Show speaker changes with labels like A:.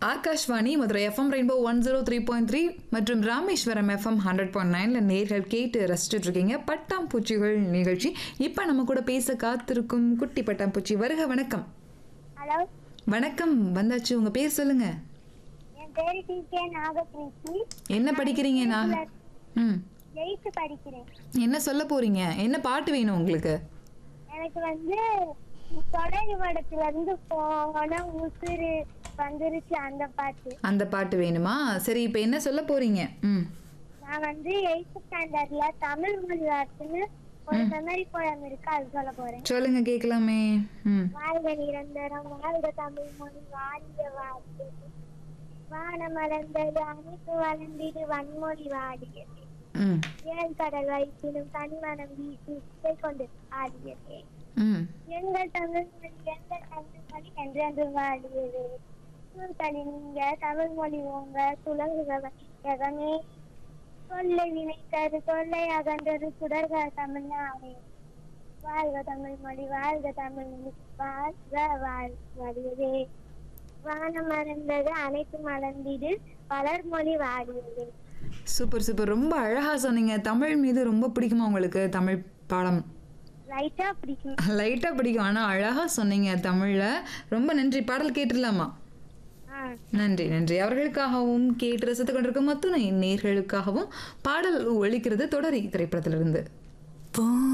A: Akashvani Madurai FM rainbow one zero three point three மற்றும் Rameswaram FM hundred point நைன்ல நேர்கள் கேட்டு ரசிச்சுட்டு இருக்கீங்க பட்டாம்பூச்சிகள் நிகழ்ச்சி இப்போ நம்ம கூட பேச காத்திருக்கும் குட்டி பட்டாம்பூச்சி வருக வணக்கம்
B: ஹலோ
A: வணக்கம் வந்தாச்சு உங்க பேர் சொல்லுங்க
B: என் பேரு டி கே நாகபிரீத்தி
A: என்ன படிக்கிறீங்க நாக ம்
B: எயித்து படிக்கிறேன்
A: என்ன சொல்ல போறீங்க என்ன பாட்டு வேணும் உங்களுக்கு
B: எனக்கு வந்து தொடங்கி படத்துல இருந்து போன உசுறு வந்துருச்சு அந்த பாட்டு
A: அந்த பாட்டு வேணுமா சரி இப்போ என்ன சொல்ல போறீங்க ம்
B: நான் வந்து எயித்து ஸ்டாண்டர்ட்ல தமிழ் மொழி வார்த்தைன்னு ஒரு மெமரி போயம் இருக்கு அது சொல்ல போறேன்
A: சொல்லுங்க கேட்கலாமே ம்
B: வாழ்க நிரந்தரம் வாழ்க தமிழ் மொழி வாழிய வார்த்தை வானம் மலர்ந்தது அனைத்து வளர்ந்திடு வன்மொழி வாடியது
A: ம்
B: ஏன் கடல் வைப்பினும் தன்மனம் வீசி இசை கொண்டு ஆடியதே
A: ம்
B: எங்கள் தமிழ் மொழி எங்கள் தமிழ் மொழி என்றென்று வாடியது சூழ்களி நீங்க தமிழ் மொழி உங்க சுழங்குகமே சொல்லை வினைத்தது சொல்லை அகன்றது சுடர்க தமிழ்நாடு வாழ்க தமிழ் மொழி வாழ்க தமிழ் மொழி வாழ்க வாழ்வடியதே வானம் மறந்தது அனைத்து மலர்ந்திடு பலர் மொழி வாடியது
A: சூப்பர் சூப்பர் ரொம்ப அழகா சொன்னீங்க தமிழ் மீது ரொம்ப பிடிக்குமா உங்களுக்கு தமிழ் பாடம்
B: லைட்டா பிடிக்கும்
A: லைட்டா பிடிக்கும் ஆனா அழகா சொன்னீங்க தமிழ்ல ரொம்ப நன்றி பாடல் கேட்டுடலாமா
B: ஆ
A: நன்றி நன்றி அவர்களுக்காகவும் கேட்டு ரசித்து கொண்டிருக்கும் அத்துணை நேர்களுக்காகவும் பாடல் ஒழிக்கிறது தொடரி திரைப்படத்திலிருந்து